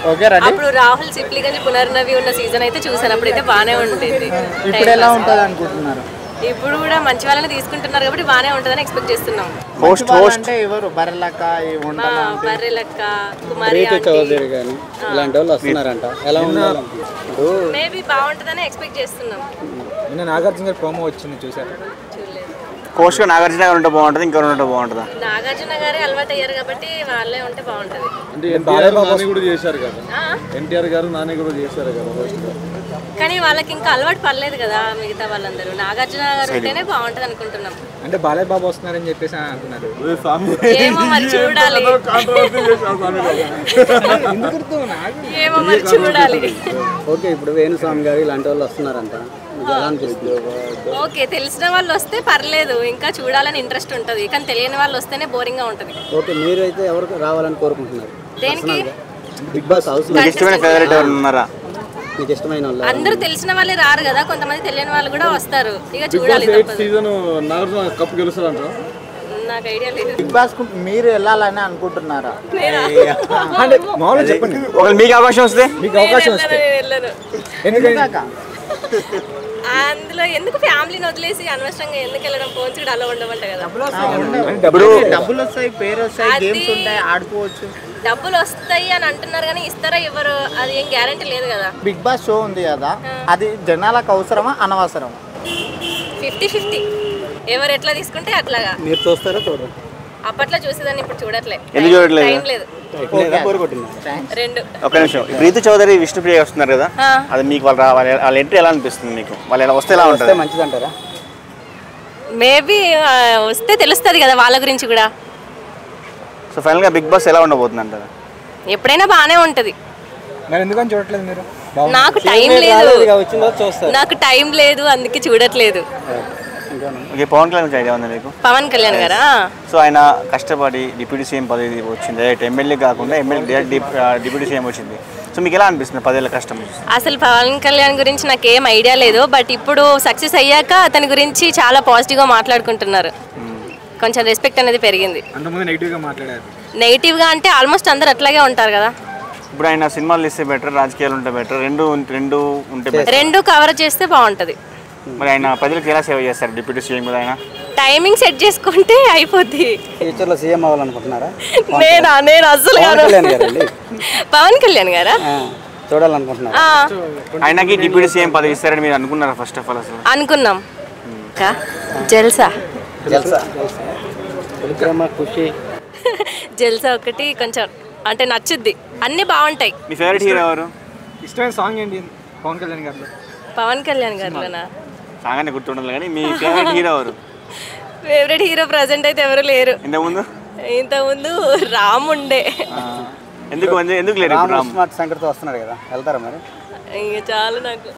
Okay ready అప్పుడు రాహుల్ సిప్లిగంజ్ పునర్నవి ఉన్న season అయితే చూసాను అప్పుడైతే బాగానే ఉండేది ఇప్పుడు ఎలా ఉంటుంది అనుకుంటున్నారు ఇప్పుడు కూడా మంచి వాళ్ళని తీసుకుంటున్నారు కాబట్టి బాగానే ఉంటుందని ఎక్స్పెక్ట్ చేస్తున్నాం హోస్ట్ హోస్ట్ అంటే ఎవరు బర్రెలక్క ఈ మా వంటలు బర్రెలక్క కుమారి ఆంటీ కానీ ఇలాంటి వాళ్ళు వస్తున్నారంట ఎలా ఉండాలి ఇప్పుడు మేబీ బాగుంటుందని ఎక్స్పెక్ట్ చేస్తున్నాం నిన్న నాగార్జున గారి ప్రోమో వచ్చింది చూసారు చూడలేదు కోచ్గా నాగార్జున గారు ఉంటే బాగుంటుంది ఇంకెవరు ఉంటే బాగుంటుందా నాగార్జున గారే అలవాటు అయ్యారు కాబట్టి వాళ్ళే ఉంటే బాగుంటది అంటే ఎన్టీఆర్ నాని కూడా చేశారు కదా ఆ? ఎన్టీఆర్ గారు నాని కూడా చేశారు కదా host గా. కానీ వాళ్ళకి ఇంకా అలవాటు పడలేదు కదా మిగతా వాళ్ళందరూ నాగార్జున గారు ఉంటేనే బాగుంటది అనుకుంటున్నాం అంటే బాలయ్య బాబు వస్తున్నారని చెప్పేసి అంటున్నారు ఏ స్వామి ఏమో మరి చూడాలి కాంట్రవర్సీ చేశారు స్వామి ఏమో మరి చూడాలి ఓకే ఇప్పుడు వేణుస్వామి గారు ఇలాంటి వాళ్ళు వస్తున్నారంట మీకు ఎలా అనిపిస్తుంది ఓకే తెలిసిన వాళ్ళు వస్తే పర్లేదు ఇంకా చూడాలని ఇంట్రెస్ట్ ఉంటుంది కానీ తెలియని వాళ్ళు వస్తేనే బోరింగ్ గా ఉంటది ఓకే మీరైతే ఎవరు రావాలని కోరుకుంటున్నారు దేనికి బిగ్ బాస్ హౌస్ మీకు ఇష్టమైన ఫేవరెట్ ఎవరు ఉన్నారా మీకు ఇష్టమైన వాళ్ళు అందరూ తెలిసిన వాళ్ళే రారు కదా కొంతమంది తెలియని వాళ్ళు కూడా వస్తారు ఇక చూడాలి తప్పదు సీజన్ నాగార్జున కప్ గెలుస్తారంట నాకు ఐడియా లేదు బిగ్ బాస్ కు మీరు వెళ్ళాలని అనుకుంటున్నారా అంటే మామూలుగా చెప్పండి ఒకవేళ మీకు అవకాశం వస్తే మీకు అవకాశం వస్తే నేను వెళ్ళను ఎందుకంటే ఇందాక అందులో ఎందుకు ఫ్యామిలీని వదిలేసి అనవసరంగా ఎందుకు వెళ్ళడం ఫోన్స్ కూడా అలా ఉండమంట కదా ఇప్పుడు డబ్బులు వస్తాయి పేరు వస్తాయి అది- గేమ్స్ ఉంటాయి ఆడుకోవచ్చు డబ్బులు వస్తాయి అని అంటున్నారు కానీ ఇస్తారా ఎవరు అది ఏం గ్యారంటీ లేదు కదా బిగ్ బాస్ షో ఉంది కదా అది జనాలకు అవసరమా అనవసరమా ఫిఫ్టీ ఫిఫ్టీ ఎవరు ఎట్లా తీసుకుంటే అట్లాగా మీరు చూస్తారా చూడరు అప్పట్లో చూసేదాన్ని ఇప్పుడు చూడట్లే ఎందుకు చూడట్లేదు? టైం లేదు లేదా కోరు కొట్టింది రెండు ఒక నిమిషం ఇప్పుడు రీతు చౌదరి విష్ణుప్రియ వస్తున్నారు కదా ఆ. అది మీకు వాళ్ళు రా- వాళ్ళ వాళ్ళ ఎంట్రీ ఎలా అనిపిస్తుంది మీకు వాళ్ళు ఎలా వస్తే ఎలా వస్తే ఉంటుంది మంచిది అంటారా మేబీ వస్తే తెలుస్తుంది కదా వాళ్ళ గురించి కూడా సో ఫైనల్గా బిగ్ బాస్ ఎలా ఉండబోతుంది అంటారు ఎప్పుడైనా బాగానే ఉంటది మరి ఎందుకని చూడట్లేదు మీరు నాకు టైం లేదు వచ్చిందో చూస్తారు నాకు టైం లేదు అందుకే చూడట్లేదు ఓకే పవన్ కళ్యాణ్ గురించి ఐడియా ఉంది మీకు పవన్ కళ్యాణ్ గారా సో ఆయన కష్టపడి డిప్యూటీ సీఎం పదవి వచ్చింది డైరెక్ట్ ఎమ్మెల్యే కాకుండా ఎమ్మెల్యే డైరెక్ట్ డిప్- ఆ, డిప్యూటీ సీఎం వచ్చింది సో మీకు ఎలా అనిపిస్తుంది పదేళ్ళ కష్టం అసలు పవన్ కళ్యాణ్ గురించి నాకు ఏం ఐడియా లేదు బట్ ఇప్పుడు సక్సెస్ అయ్యాక అతని గురించి చాలా పాజిటివ్గా మాట్లాడుకుంటున్నారు కొంచెం రెస్పెక్ట్ అనేది పెరిగింది అంతకుముందు నెగిటివ్గా మాట్లాడారు నెగిటివ్గా అంటే ఆల్మోస్ట్ అందరు అట్లాగే ఉంటారు కదా ఇప్పుడు ఆయన సినిమాలు తీస్తే బెటర్ రాజకీయాలు ఉంటే బెటర్ రెండు రెండు ఉంటే బెటర్ రెండు కవర్ చేస్తే బాగుంటుంది మరి ఆయన ప్రజలకు ఎలా సేవ చేస్తారు డిప్యూటీ సీఎం కూడా ఆయన టైమింగ్ సెట్ చేసుకుంటే అయిపోద్ది ఫ్యూచర్లో సీఎం అవ్వాలనుకుంటున్నారా నేనా నేను అస్సలు పవన్ కాదు కళ్యాణ్ గారండి పవన్ కళ్యాణ్ గారా ఆ, చూడాలనుకుంటున్నారా ఆ, ఆయనకి డిప్యూటీ సీఎం పదవి ఇస్తారని మీరు అనుకున్నారా ఫస్ట్ ఆఫ్ ఆల్ అసలు అనుకున్నాం ఇంకా జల్సా తెలుసా విక్రమ ఖుషి జల్సా ఒకటి కొంచెం అంటే నచ్చుద్ది అన్నీ బాగుంటాయి మీ ఫేవరెట్ హీరో ఎవరు ఇష్టమైన సాంగ్ ఏంటి పవన్ కళ్యాణ్ గారిలో పవన్ కళ్యాణ్ గారిలోనా సాగానే గుర్తుండదు కానీ మీ ఫేవరెట్ హీరో ఎవరు ఫేవరెట్ హీరో ప్రజెంట్ అయితే ఎవరు లేరు ఇంతకుముందు ఇంతకుముందు రామ్ ఉండే ఎందుకు ఎందుకు లేరు ఇప్పుడు రామ్ రామ్ స్మార్ట్ శంకర్తో వస్తున్నాడు కదా వెళ్తారా మరి ఇంక చాలు నాకు